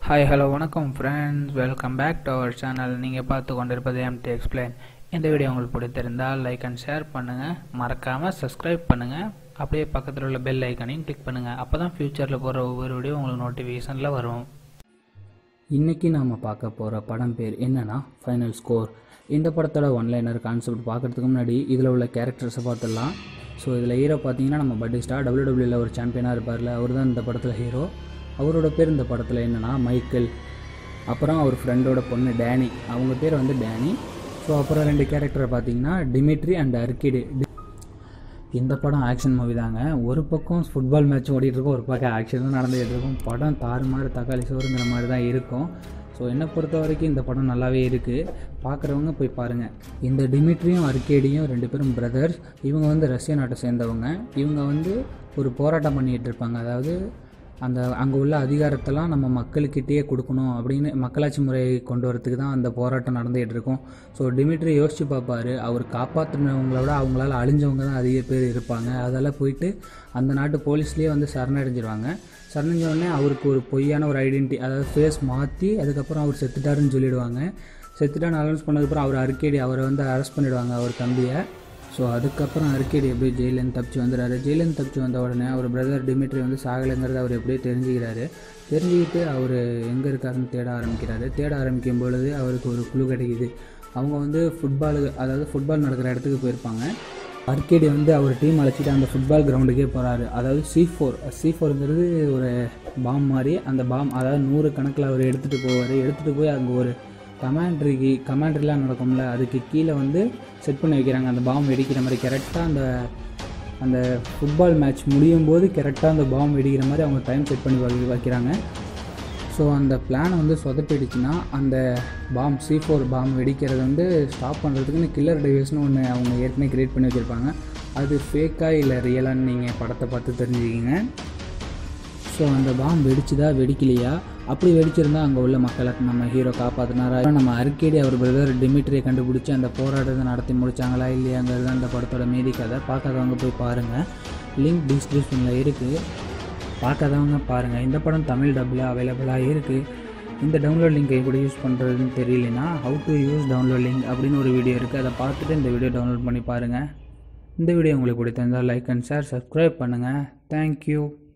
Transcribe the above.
hi hello வணக்கம் friends welcome back to our channel நீங்கள் பார்த்து கொண்டிருப்பது எம்டி எக்ஸ்பிளைன் இந்த வீடியோ உங்களுக்கு பிடித்திருந்தால் லைக் அண்ட் ஷேர் பண்ணுங்கள் மறக்காமல் சப்ஸ்கிரைப் பண்ணுங்கள் அப்படியே பக்கத்தில் உள்ள பெல் ஐக்கனையும் கிளிக் பண்ணுங்கள் அப்போ தான் ஃப்யூச்சரில் போகிற ஒவ்வொரு வீடியோ உங்களுக்கு நோட்டிஃபிகேஷனில் வரும் இன்றைக்கி நாம் பார்க்க போகிற படம் பேர் என்னன்னா ஃபைனல் ஸ்கோர் இந்த படத்தோட ஒன்லைனர் கான்செப்ட் பார்க்குறதுக்கு முன்னாடி இதில் உள்ள கேரக்டர்ஸை பார்த்துடலாம் ஸோ இதில் ஹீரோ பார்த்தீங்கன்னா நம்ம பட்டி ஸ்டார் டபிள்யூடபிள்யூவில் ஒரு சாம்பியனாக இருப்பார்ல அவர் தான் இந்த படத்தில் ஹீரோ அவரோட பேர் இந்த படத்தில் என்னென்னா மைக்கேல் அப்புறம் அவர் ஃப்ரெண்டோட பொண்ணு டேனி அவங்க பேர் வந்து டேனி ஸோ அப்புறம் ரெண்டு கேரக்டரை பார்த்தீங்கன்னா டிமிட்ரி அண்ட் அர்கிடி இந்த படம் ஆக்ஷன் மூவி தாங்க ஒரு பக்கம் ஃபுட்பால் மேட்ச் ஓடிட்டு இருக்கும் ஒரு பக்கம் ஆக்ஷனும் நடந்துகிட்டு இருக்கும் படம் தாறுமாறு தக்காளி சோறுங்கிற மாதிரி தான் இருக்கும் ஸோ என்னை பொறுத்த வரைக்கும் இந்த படம் நல்லாவே இருக்குது பார்க்குறவங்க போய் பாருங்கள் இந்த டிமிட்ரியும் அர்கேடியும் ரெண்டு பேரும் பிரதர்ஸ் இவங்க வந்து ரஷ்ய நாட்டை சேர்ந்தவங்க இவங்க வந்து ஒரு போராட்டம் பண்ணிகிட்டு இருப்பாங்க அதாவது அந்த அங்கே உள்ள அதிகாரத்தெல்லாம் நம்ம மக்களுக்கிட்டேயே கொடுக்கணும் அப்படின்னு மக்களாட்சி முறையை கொண்டு வரதுக்கு தான் அந்த போராட்டம் நடந்துகிட்டு இருக்கும் ஸோ டிமிட்ரி யோசிச்சு பார்ப்பாரு அவர் காப்பாற்றினவங்கள விட அவங்களால அழிஞ்சவங்க தான் அதிக பேர் இருப்பாங்க அதெல்லாம் போயிட்டு அந்த நாட்டு போலீஸ்லேயே வந்து சரணடைஞ்சிருவாங்க சரணடைஞ்ச உடனே அவருக்கு ஒரு பொய்யான ஒரு ஐடென்டிட்டி அதாவது ஃபேஸ் மாற்றி அதுக்கப்புறம் அவர் செத்துட்டாருன்னு சொல்லிடுவாங்க செத்துட்டான்னு அனௌன்ஸ் பண்ணதுக்கப்புறம் அவர் அரிக்கேடி அவரை வந்து அரெஸ்ட் பண்ணிடுவாங்க அவர் தம்பியை ஸோ அதுக்கப்புறம் அரிக்கேடி எப்படி ஜெயிலேருந்து தப்பிச்சு வந்துடுறாரு ஜெயிலேருந்து தப்பிச்சு வந்த உடனே அவர் பிரதர் டிமிட்ரி வந்து சாகலைங்கிறத அவர் எப்படியோ தெரிஞ்சுக்கிறாரு தெரிஞ்சுக்கிட்டு அவர் எங்கே இருக்காருன்னு தேட ஆரம்பிக்கிறாரு தேட ஆரம்பிக்கும் பொழுது அவருக்கு ஒரு குழு கிடைக்குது அவங்க வந்து ஃபுட்பாலுக்கு அதாவது ஃபுட்பால் நடக்கிற இடத்துக்கு போயிருப்பாங்க அர்கேடி வந்து அவர் டீம் அழைச்சிட்டு அந்த ஃபுட்பால் கிரவுண்டுக்கே போகிறாரு அதாவது சி ஃபோர் சி ஃபோருங்கிறது ஒரு பாம் மாதிரி அந்த பாம் அதாவது நூறு கணக்கில் அவர் எடுத்துகிட்டு போவார் எடுத்துகிட்டு போய் அங்கே ஒரு கமாண்ட்ரிக்கு கமாண்ட்ரிலாம் நடக்கும்ல அதுக்கு கீழே வந்து செட் பண்ணி வைக்கிறாங்க அந்த பாம் வெடிக்கிற மாதிரி கரெக்டாக அந்த அந்த ஃபுட்பால் மேட்ச் முடியும் போது கரெக்டாக அந்த பாம் வெடிக்கிற மாதிரி அவங்க டைம் செட் பண்ணி வை- வைக்கிறாங்க ஸோ அந்த பிளானை வந்து சொதப்பிடுச்சுன்னா அந்த பாம் சி ஃபோர் பாம் வெடிக்கிறது வந்து ஸ்டாப் பண்ணுறதுக்குன்னு கில்லர் டிவைஸ்னு ஒன்று அவங்க ஏற்கனவே கிரியேட் பண்ணி வச்சுருப்பாங்க அது ஃபேக்காக இல்லை ரியலான்னு நீங்கள் படத்தை பார்த்து தெரிஞ்சுக்கிங்க ஸோ அந்த பாம் வெடிச்சுதா வெடிக்கலையா அப்படி வெடிச்சிருந்தா அங்கே உள்ள மக்களை நம்ம ஹீரோ காப்பாற்றினாரா நம்ம அரிக்கேடி அவர் பிரதர் டிமிட்ரியை கண்டுபிடிச்சி அந்த போராட்டத்தை நடத்தி முடிச்சாங்களா இல்லையாங்கிறது தான் அந்த படத்தோட மீதி கதை பார்க்காதவங்க போய் பாருங்கள் லிங்க் டிஸ்கிரிப்ஷனில் இருக்குது பார்க்காதவங்க பாருங்கள் இந்த படம் தமிழ் டப்பில் அவைலபிளாக இருக்குது இந்த டவுன்லோட் லிங்க் எப்படி யூஸ் பண்ணுறதுன்னு தெரியலனா how to use download link அப்படின்னு ஒரு வீடியோ இருக்குது அதை பார்த்துட்டு இந்த வீடியோ டவுன்லோட் பண்ணி பாருங்கள் இந்த வீடியோ உங்களுக்கு பிடித்திருந்தால் லைக் அண்ட் ஷேர் சப்ஸ்கிரைப் பண்ணுங்கள் தேங்க்யூ